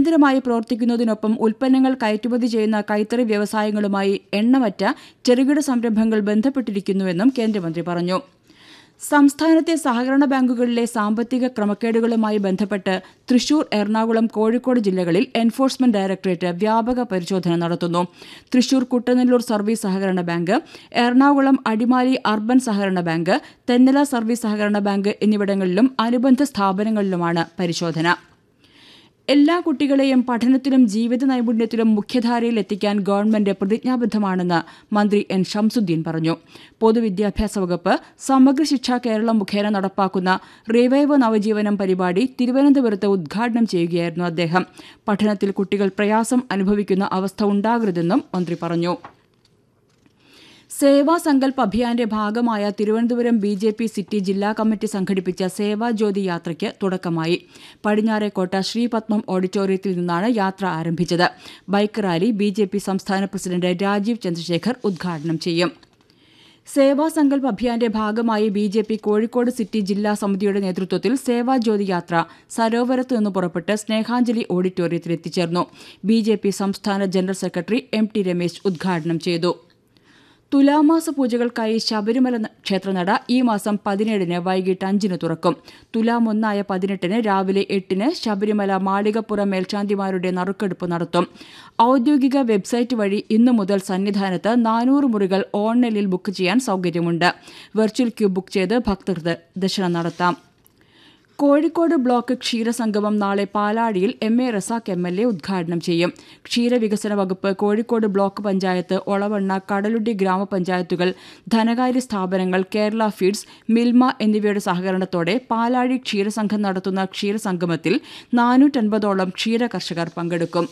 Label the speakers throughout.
Speaker 1: നിരന്തരമായി പ്രവർത്തിക്കുന്നതിനൊപ്പം ഉൽപ്പന്നങ്ങൾ കയറ്റുമതി ചെയ്യുന്ന കൈത്തറി വ്യവസായങ്ങളുമായി എണ്ണമറ്റ ചെറുകിട സംരംഭങ്ങൾ ബന്ധപ്പെട്ടിരിക്കുന്നുവെന്നും കേന്ദ്രമന്ത്രി പറഞ്ഞു സംസ്ഥാനത്തെ സഹകരണ ബാങ്കുകളിലെ സാമ്പത്തിക ക്രമക്കേടുകളുമായി ബന്ധപ്പെട്ട് തൃശൂർ എറണാകുളം കോഴിക്കോട് ജില്ലകളിൽ എൻഫോഴ്സ്മെന്റ് ഡയറക്ടറേറ്റ് വ്യാപക പരിശോധന നടത്തുന്നു തൃശൂർ കുട്ടനെല്ലൂർ സർവീസ് സഹകരണ ബാങ്ക് എറണാകുളം അടിമാലി അർബൻ സഹകരണ ബാങ്ക് തെന്നല സർവീസ് സഹകരണ ബാങ്ക് എന്നിവിടങ്ങളിലും അനുബന്ധ സ്ഥാപനങ്ങളിലുമാണ് പരിശോധന എല്ലാ കുട്ടികളെയും പഠനത്തിലും ജീവിത നൈപുണ്യത്തിലും മുഖ്യധാരയിൽ എത്തിക്കാൻ ഗവൺമെന്റ് പ്രതിജ്ഞാബദ്ധമാണെന്ന് മന്ത്രി എൻ ഷംസുദ്ദീൻ പറഞ്ഞു പൊതുവിദ്യാഭ്യാസ വകുപ്പ് സമഗ്ര ശിക്ഷ കേരളം മുഖേന നടപ്പാക്കുന്ന റിവൈവ് നവജീവനം പരിപാടി തിരുവനന്തപുരത്ത് ഉദ്ഘാടനം ചെയ്യുകയായിരുന്നു അദ്ദേഹം പഠനത്തിൽ കുട്ടികൾ പ്രയാസം അനുഭവിക്കുന്ന അവസ്ഥ ഉണ്ടാകരുതെന്നും മന്ത്രി പറഞ്ഞു സേവാ സങ്കൽപ് അഭിയാന്റെ ഭാഗമായ Thiruvananthapuram B J P city ജില്ലാ കമ്മിറ്റി സംഘടിപ്പിച്ച സേവാജ്യോതി യാത്രയ്ക്ക് തുടക്കമായി പടിഞ്ഞാറേക്കോട്ട ശ്രീപത്മം ഓഡിറ്റോറിയത്തിൽ നിന്നാണ് യാത്ര ആരംഭിച്ചത് bike rally B J P സംസ്ഥാന പ്രസിഡന്റ് രാജീവ് ചന്ദ്രശേഖർ ഉദ്ഘാടനം ചെയ്യും സേവാ സങ്കൽപ് അഭിയാന്റെ ഭാഗമായി B J P Kozhikode city ജില്ലാ സമിതിയുടെ നേതൃത്വത്തിൽ സേവാജ്യോതി യാത്ര സരോവരത്ത് നിന്ന് പുറപ്പെട്ട് സ്നേഹാഞ്ജലി ഓഡിറ്റോറിയത്തിൽ എത്തിച്ചേർന്നു ബി ജെ പി സംസ്ഥാന general secretary M T Ramesh ഉദ്ഘാടനം ചെയ്തു തുലാമാസ പൂജകൾക്കായി ശബരിമല ക്ഷേത്രനട ഈ മാസം പതിനേഴിന് വൈകിട്ട് അഞ്ചിന് തുറക്കും തുലാം ഒന്നായ പതിനെട്ടിന് രാവിലെ എട്ടിന് ശബരിമല മാളികപ്പുറം മേൽശാന്തിമാരുടെ നറുക്കെടുപ്പ് നടത്തും ഔദ്യോഗിക വെബ്സൈറ്റ് വഴി ഇന്നു മുതൽ സന്നിധാനത്ത് നാനൂറ് മുറികൾ ഓൺലൈനിൽ ബുക്ക് ചെയ്യാൻ സൌകര്യമുണ്ട് വെർച്വൽ ക്യൂ ബുക്ക് ചെയ്ത് ഭക്തർക്ക് ദർശനം നടത്താം കോഴിക്കോട് ബ്ലോക്ക് ക്ഷീരസംഗമം നാളെ പാലാടിയിൽ M A Razak M L A ഉദ്ഘാടനം ചെയ്യും ക്ഷീരവികസന വകുപ്പ് കോഴിക്കോട് ബ്ലോക്ക് പഞ്ചായത്ത് ഒളവണ്ണ കടലുണ്ടി ഗ്രാമപഞ്ചായത്തുകൾ ധനകാര്യ സ്ഥാപനങ്ങൾ കേരള ഫീഡ്സ് മിൽമ എന്നിവയുടെ സഹകരണത്തോടെ പാലാഴി ക്ഷീരസംഘം നടത്തുന്ന ക്ഷീരസംഗമത്തിൽ നാനൂറ്റൻപതോളം ക്ഷീര കർഷകർ പങ്കെടുക്കും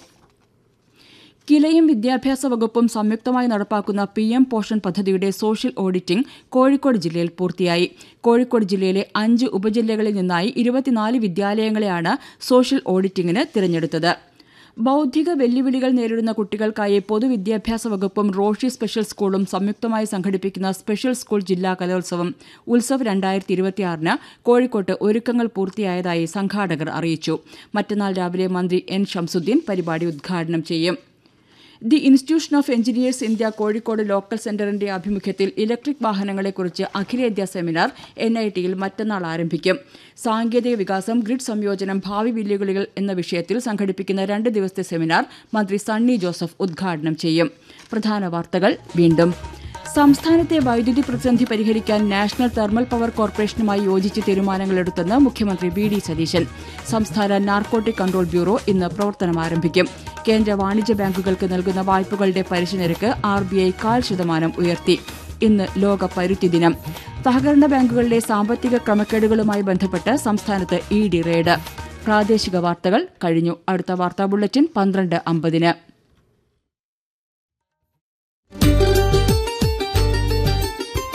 Speaker 1: കിലയും വിദ്യാഭ്യാസ വകുപ്പും സംയുക്തമായി നടപ്പാക്കുന്ന പി എം പോഷൻ പദ്ധതിയുടെ സോഷ്യൽ ഓഡിറ്റിംഗ് കോഴിക്കോട് ജില്ലയിൽ പൂർത്തിയായി കോഴിക്കോട് ജില്ലയിലെ അഞ്ച് ഉപജില്ലകളിൽ നിന്നായി ഇരുപത്തിനാല് വിദ്യാലയങ്ങളെയാണ് സോഷ്യൽ ഓഡിറ്റിംഗിന് തിരഞ്ഞെടുത്തത് ബൌദ്ധിക വെല്ലുവിളികൾ നേരിടുന്ന കുട്ടികൾക്കായി പൊതുവിദ്യാഭ്യാസ വകുപ്പും റോഷി സ്പെഷ്യൽ സ്കൂളും സംയുക്തമായി സംഘടിപ്പിക്കുന്ന സ്പെഷ്യൽ സ്കൂൾ ജില്ലാ കലോത്സവം ഉത്സവ് രണ്ടായിരത്തി ഇരുപത്തിയാറിന് കോഴിക്കോട്ട് ഒരുക്കങ്ങൾ പൂർത്തിയായതായി സംഘാടകർ അറിയിച്ചു മറ്റന്നാൾ രാവിലെ മന്ത്രി എൻ ഷംസുദ്ദീൻ പരിപാടി ഉദ്ഘാടനം ചെയ്യും the institution of engineers India Kozhikode local സെന്ററിന്റെ ആഭിമുഖ്യത്തിൽ ഇലക്ട്രിക് വാഹനങ്ങളെക്കുറിച്ച് അഖിലേന്ത്യാ സെമിനാർ എൻ ഐ ടിയിൽ മറ്റന്നാൾ ആരംഭിക്കും സാങ്കേതിക വികാസം ഗ്രിഡ് സംയോജനം ഭാവി വെല്ലുവിളികൾ എന്ന വിഷയത്തിൽ സംഘടിപ്പിക്കുന്ന രണ്ട് ദിവസത്തെ സെമിനാർ മന്ത്രി സണ്ണി ജോസഫ് ഉദ്ഘാടനം ചെയ്യും പ്രധാന വാർത്തകൾ വീണ്ടും സംസ്ഥാനത്തെ വൈദ്യുതി പ്രതിസന്ധി പരിഹരിക്കാൻ നാഷണൽ തെർമൽ പവർ കോർപ്പറേഷനുമായി യോജിച്ച് തീരുമാനങ്ങളെടുത്തെന്ന് മുഖ്യമന്ത്രി വി ഡി സതീശൻ സംസ്ഥാന നാർക്കോട്ടിക് കൺട്രോൾ ബ്യൂറോ ഇന്ന് പ്രവർത്തനം ആരംഭിക്കും കേന്ദ്ര വാണിജ്യ ബാങ്കുകൾക്ക് നൽകുന്ന വായ്പകളുടെ പലിശ നിരക്ക് ആർ ബി ഐ കാൽ ശതമാനം ഉയർത്തി ഇന്ന് ലോക പരുത്തി ദിനം സഹകരണ ബാങ്കുകളിലെ സാമ്പത്തിക ക്രമക്കേടുകളുമായി ബന്ധപ്പെട്ട് സംസ്ഥാനത്ത് ഇ ഡി റെയ്ഡ് പ്രാദേശിക വാർത്തകൾ കഴിഞ്ഞു അടുത്ത വാർത്താ ബുള്ളറ്റിൻ പന്ത്രണ്ട് അമ്പതിന്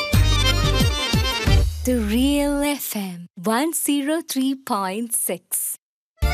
Speaker 2: The Real FM 103.6.